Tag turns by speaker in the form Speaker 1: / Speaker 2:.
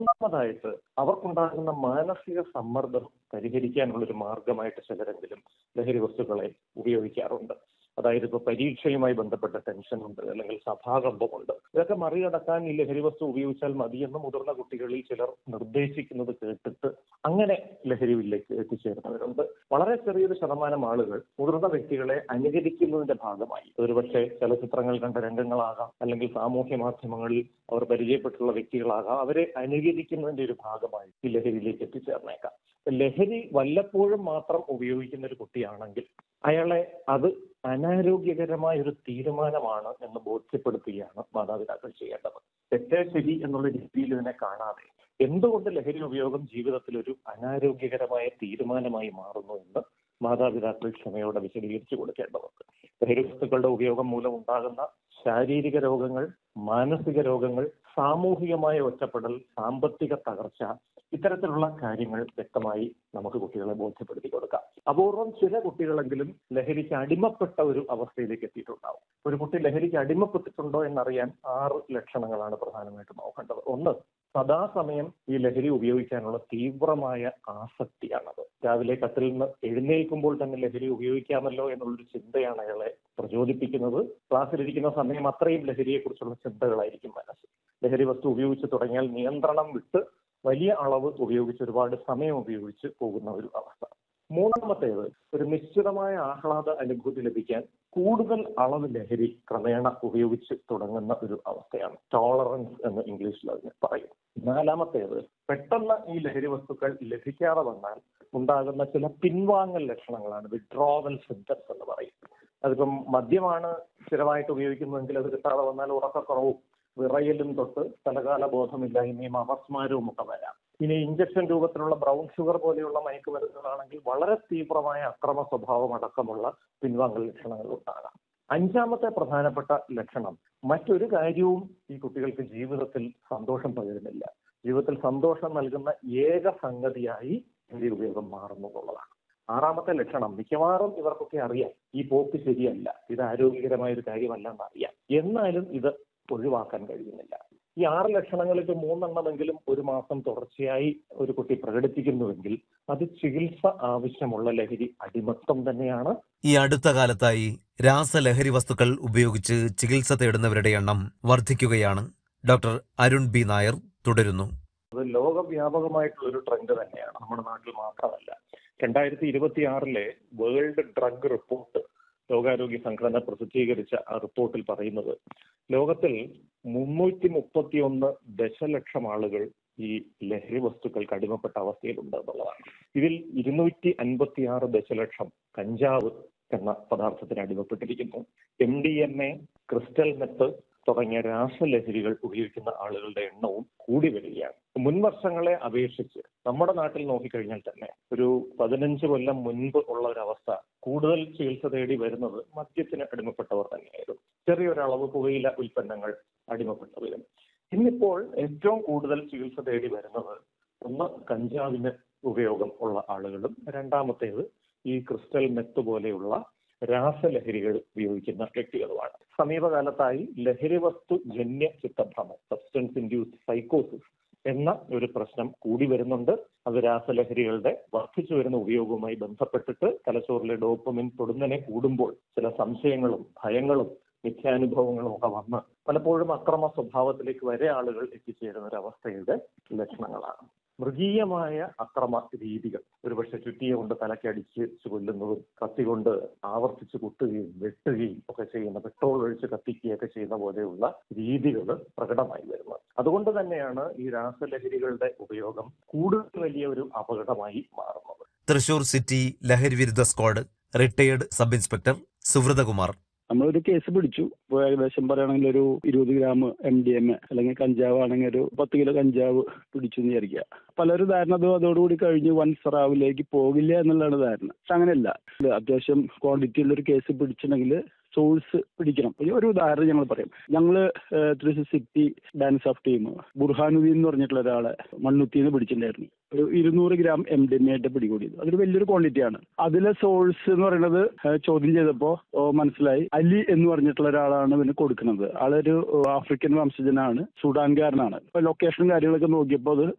Speaker 1: മൂന്നാമതായിട്ട് അവർക്കുണ്ടാകുന്ന മാനസിക സമ്മർദ്ദം പരിഹരിക്കാനുള്ള ഒരു മാർഗമായിട്ട് ചിലരെങ്കിലും ലഹരി വസ്തുക്കളെ ഉപയോഗിക്കാറുണ്ട് അതായത് ഇപ്പൊ പരീക്ഷയുമായി ബന്ധപ്പെട്ട ടെൻഷൻ ഉണ്ട് അല്ലെങ്കിൽ സഭാകമ്പമുണ്ട് ഇതൊക്കെ മറികടക്കാൻ ഈ ലഹരി വസ്തു ഉപയോഗിച്ചാൽ മതിയെന്ന് മുതിർന്ന കുട്ടികളിൽ ചിലർ നിർദ്ദേശിക്കുന്നത് കേട്ടിട്ട് അങ്ങനെ ലഹരിയിലേക്ക് എത്തിച്ചേരുന്നവരുണ്ട് വളരെ ചെറിയൊരു ശതമാനം ആളുകൾ മുതിർന്ന വ്യക്തികളെ അനുകരിക്കുന്നതിന്റെ ഭാഗമായി ഒരുപക്ഷെ ചലച്ചിത്രങ്ങൾ കണ്ട രംഗങ്ങളാകാം അല്ലെങ്കിൽ സാമൂഹ്യ മാധ്യമങ്ങളിൽ അവർ പരിചയപ്പെട്ടുള്ള വ്യക്തികളാകാം അവരെ അനുകരിക്കുന്നതിന്റെ ഒരു ഭാഗമായി ഈ ലഹരിയിലേക്ക് എത്തിച്ചേർന്നേക്കാം ലഹരി വല്ലപ്പോഴും മാത്രം ഉപയോഗിക്കുന്ന ഒരു കുട്ടിയാണെങ്കിൽ അയാളെ അത് അനാരോഗ്യകരമായ ഒരു തീരുമാനമാണ് എന്ന് ബോധ്യപ്പെടുത്തുകയാണ് മാതാപിതാക്കൾ ചെയ്യേണ്ടത് തെറ്റേ ശരി എന്നുള്ള രീതിയിൽ ഇതിനെ കാണാതെ എന്തുകൊണ്ട് ലഹരി ഉപയോഗം ജീവിതത്തിൽ ഒരു അനാരോഗ്യകരമായ തീരുമാനമായി മാറുന്നു എന്ന് മാതാപിതാക്കൾ ക്ഷമയോടെ വിശദീകരിച്ചു കൊടുക്കേണ്ടതുണ്ട് ലഹരി വസ്തുക്കളുടെ ഉപയോഗം മൂലം ഉണ്ടാകുന്ന ശാരീരിക രോഗങ്ങൾ മാനസിക രോഗങ്ങൾ സാമൂഹികമായ ഒറ്റപ്പെടൽ സാമ്പത്തിക തകർച്ച ഇത്തരത്തിലുള്ള കാര്യങ്ങൾ വ്യക്തമായി നമുക്ക് കുട്ടികളെ ബോധ്യപ്പെടുത്തി കൊടുക്കാം അപൂർവം ചില കുട്ടികളെങ്കിലും ലഹരിക്ക് അടിമപ്പെട്ട ഒരു അവസ്ഥയിലേക്ക് എത്തിയിട്ടുണ്ടാവും ഒരു കുട്ടി ലഹരിക്ക് അടിമപ്പെട്ടിട്ടുണ്ടോ എന്നറിയാൻ ആറ് ലക്ഷണങ്ങളാണ് പ്രധാനമായിട്ടും നോക്കേണ്ടത് ഒന്ന് സദാസമയം ഈ ലഹരി ഉപയോഗിക്കാനുള്ള തീവ്രമായ ആസക്തിയാണത് രാവിലെ കത്തിൽ നിന്ന് എഴുന്നേൽക്കുമ്പോൾ തന്നെ ലഹരി ഉപയോഗിക്കാമല്ലോ എന്നുള്ളൊരു ചിന്തയാണ് അയാളെ പ്രചോദിപ്പിക്കുന്നത് ക്ലാസ്സിലിരിക്കുന്ന സമയം അത്രയും ലഹരിയെക്കുറിച്ചുള്ള ചിന്തകളായിരിക്കും മനസ്സ് ലഹരി വസ്തു ഉപയോഗിച്ച് തുടങ്ങിയാൽ നിയന്ത്രണം വിട്ട് വലിയ അളവ് ഉപയോഗിച്ച് ഒരുപാട് സമയം ഉപയോഗിച്ച് പോകുന്ന ഒരു അവസ്ഥ മൂന്നാമത്തേത് ഒരു നിശ്ചിതമായ ആഹ്ലാദ അനുഭൂതി ലഭിക്കാൻ കൂടുതൽ അളവ് ലഹരി ക്രമേണ ഉപയോഗിച്ച് തുടങ്ങുന്ന ഒരു അവസ്ഥയാണ് ടോളറൻസ് എന്ന് ഇംഗ്ലീഷിൽ അതിന് പറയും നാലാമത്തേത് പെട്ടെന്ന് ഈ ലഹരി വസ്തുക്കൾ ലഭിക്കാതെ വന്നാൽ ഉണ്ടാകുന്ന ചില പിൻവാങ്ങൽ ലക്ഷണങ്ങളാണ് വിഡ്രോവൽ സിംറ്റംസ് എന്ന് പറയും അതിപ്പം മദ്യമാണ് സ്ഥിരമായിട്ട് ഉപയോഗിക്കുന്നതെങ്കിൽ അത് കിട്ടാതെ വന്നാൽ ഉറക്കക്കുറവും വിറയലും തൊട്ട് സ്ഥലകാല ബോധമില്ലായ്മയും അപസ്മാരവും ഒക്കെ വരാം ഇനി ഇഞ്ചക്ഷൻ രൂപത്തിലുള്ള ബ്രൗൺ ഷുഗർ പോലെയുള്ള മയക്കുമരുന്നുകളാണെങ്കിൽ വളരെ തീവ്രമായ അക്രമ സ്വഭാവം അടക്കമുള്ള പിൻവാങ്ങൽ ലക്ഷണങ്ങൾ ഉണ്ടാകാം അഞ്ചാമത്തെ പ്രധാനപ്പെട്ട ലക്ഷണം മറ്റൊരു കാര്യവും ഈ കുട്ടികൾക്ക് ജീവിതത്തിൽ സന്തോഷം പകരുന്നില്ല ജീവിതത്തിൽ സന്തോഷം നൽകുന്ന ഏക സംഗതിയായി ലഹരി ഉപയോഗം മാറുന്നു എന്നുള്ളതാണ് ആറാമത്തെ ലക്ഷണം മിക്കവാറും ഇവർക്കൊക്കെ അറിയാം ഈ പോക്ക് ശരിയല്ല ഇത് ആരോഗ്യകരമായ ഒരു കാര്യമല്ല എന്നറിയാം എന്നാലും ഇത് ഒഴിവാക്കാൻ കഴിയുന്നില്ല ഈ ആറ് ലക്ഷണങ്ങളിൽ മൂന്നെണ്ണമെങ്കിലും ഒരു മാസം തുടർച്ചയായി ഒരു കുട്ടി പ്രകടിപ്പിക്കുന്നുവെങ്കിൽ അത് ചികിത്സ ആവശ്യമുള്ള ലഹരി അടിമത്തം തന്നെയാണ്
Speaker 2: ഈ അടുത്ത കാലത്തായി രാസലഹരി വസ്തുക്കൾ ഉപയോഗിച്ച് ചികിത്സ തേടുന്നവരുടെ എണ്ണം വർദ്ധിക്കുകയാണ് ഡോക്ടർ അരുൺ ബി നായർ തുടരുന്നു
Speaker 1: അത് ലോകവ്യാപകമായിട്ടുള്ള ഒരു ട്രെൻഡ് തന്നെയാണ് നമ്മുടെ നാട്ടിൽ മാത്രമല്ല രണ്ടായിരത്തി ഇരുപത്തി ആറിലെ വേൾഡ് ഡ്രഗ് റിപ്പോർട്ട് ലോകാരോഗ്യ സംഘടന പ്രസിദ്ധീകരിച്ച ആ റിപ്പോർട്ടിൽ പറയുന്നത് ലോകത്തിൽ മുന്നൂറ്റി മുപ്പത്തി ഒന്ന് ദശലക്ഷം ആളുകൾ ഈ ലഹരി വസ്തുക്കൾക്ക് അടിമപ്പെട്ട അവസ്ഥയിലുണ്ട് എന്നുള്ളതാണ് ഇതിൽ ഇരുന്നൂറ്റി അൻപത്തി ആറ് ദശലക്ഷം കഞ്ചാവ് എന്ന പദാർത്ഥത്തിന് അടിമപ്പെട്ടിരിക്കുന്നു M D M A crystal meth തുടങ്ങിയ രാസലഹരികൾ ഉപയോഗിക്കുന്ന ആളുകളുടെ എണ്ണവും കൂടി വരികയാണ് മുൻ വർഷങ്ങളെ അപേക്ഷിച്ച് നമ്മുടെ നാട്ടിൽ നോക്കിക്കഴിഞ്ഞാൽ തന്നെ ഒരു പതിനഞ്ച് കൊല്ലം മുൻപ് ഉള്ള ഒരു അവസ്ഥ കൂടുതൽ ചികിത്സ തേടി വരുന്നത് മദ്യത്തിന് അടിമപ്പെട്ടവർ തന്നെയായിരുന്നു ചെറിയൊരളവ് പുകയില ഉൽപ്പന്നങ്ങൾ അടിമപ്പെട്ടവരും ഇന്നിപ്പോൾ ഏറ്റവും കൂടുതൽ ചികിത്സ തേടി വരുന്നത് ഒന്ന് കഞ്ചാവിന് ഉപയോഗം ഉള്ള ആളുകളും രണ്ടാമത്തേത് ഈ ക്രിസ്റ്റൽ മെത്ത് പോലെയുള്ള രാസലഹരികൾ ഉപയോഗിക്കുന്ന വ്യക്തികളുമാണ് സമീപകാലത്തായി ലഹരി വസ്തു ജന്യ ചിത്തഭ്രമം സബ്സ്റ്റൻസ് ഇൻഡ്യൂസ്ഡ് സൈക്കോസിസ് എന്ന ഒരു പ്രശ്നം കൂടി വരുന്നുണ്ട് അത് രാസലഹരികളുടെ വർദ്ധിച്ചു വരുന്ന ഉപയോഗവുമായി ബന്ധപ്പെട്ടിട്ട് തലച്ചോറിലെ ഡോപ്പമിൻ പൊടുന്നനെ കൂടുമ്പോൾ ചില സംശയങ്ങളും ഭയങ്ങളും മിഥ്യാനുഭവങ്ങളും ഒക്കെ വന്ന് പലപ്പോഴും അക്രമ സ്വഭാവത്തിലേക്ക് വരെ ആളുകൾ എത്തിച്ചേരുന്ന ഒരു അവസ്ഥയുടെ ലക്ഷണങ്ങളാണ് മൃഗീയമായ അക്രമ രീതികൾ ഒരുപക്ഷെ ചുറ്റിയെ കൊണ്ട് തലക്കടിച്ച് കൊല്ലുന്നതും കത്തി കൊണ്ട് ആവർത്തിച്ച് കുത്തുകയും വെട്ടുകയും ഒക്കെ ചെയ്യുന്ന പെട്രോൾ ഒഴിച്ച് കത്തിക്കുകയൊക്കെ ചെയ്യുന്ന പോലെയുള്ള രീതികൾ പ്രകടമായി വരുന്നത് അതുകൊണ്ട് തന്നെയാണ് ഈ രാസലഹരികളുടെ ഉപയോഗം കൂടുതൽ വലിയ ഒരു അപകടമായി മാറുന്നത്
Speaker 2: തൃശൂർ സിറ്റി ലഹരി വിരുദ്ധ squad retired sub inspector Suvrathakumar
Speaker 3: നമ്മളൊരു കേസ് പിടിച്ചു ഇപ്പൊ ഏകദേശം പറയുകയാണെങ്കിൽ ഒരു ഇരുപത് gram M D M A അല്ലെങ്കിൽ കഞ്ചാവ് ആണെങ്കിൽ ഒരു പത്ത് കിലോ കഞ്ചാവ് പിടിച്ചു എന്ന് വിചാരിക്കുക പലരും ധാരണ അത് അതോടുകൂടി കഴിഞ്ഞ് വൻ സറാവിലേക്ക് പോകില്ല എന്നുള്ളതാണ് ധാരണ പക്ഷെ അങ്ങനെയല്ല ഇത് അത്യാവശ്യം ക്വാണ്ടിറ്റി ഉള്ള ഒരു കേസ് പിടിച്ചിട്ടുണ്ടെങ്കിൽ സോഴ്സ് പിടിക്കണം ഒരു- ഒരു ഉദാഹരണം ഞങ്ങൾ പറയും ഞങ്ങള് Thrissur city DANSAF team Burhanuddin എന്ന് പറഞ്ഞിട്ടുള്ള ഒരാളെ മണ്ണുത്തിന്ന് പിടിച്ചിട്ടുണ്ടായിരുന്നു ഒരു ഇരുന്നൂറ് ഗ്രാം എം ഡി എം ആയിട്ട് പിടികൂടിയത് അതൊരു വലിയൊരു ക്വാണ്ടിറ്റിയാണ് അതിലെ സോഴ്സ് എന്ന് പറയുന്നത് ഏഹ്, ചോദ്യം ചെയ്തപ്പോ ഓ, മനസ്സിലായി അലി എന്ന് പറഞ്ഞിട്ടുള്ള ഒരാളാണ് ഇതിന് കൊടുക്കുന്നത് ആളൊരു ഏഹ്, ആഫ്രിക്കൻ വംശജനാണ് സുഡാൻകാരനാണ് ഇപ്പൊ ലൊക്കേഷനും കാര്യങ്ങളൊക്കെ നോക്കിയപ്പോൾ അത്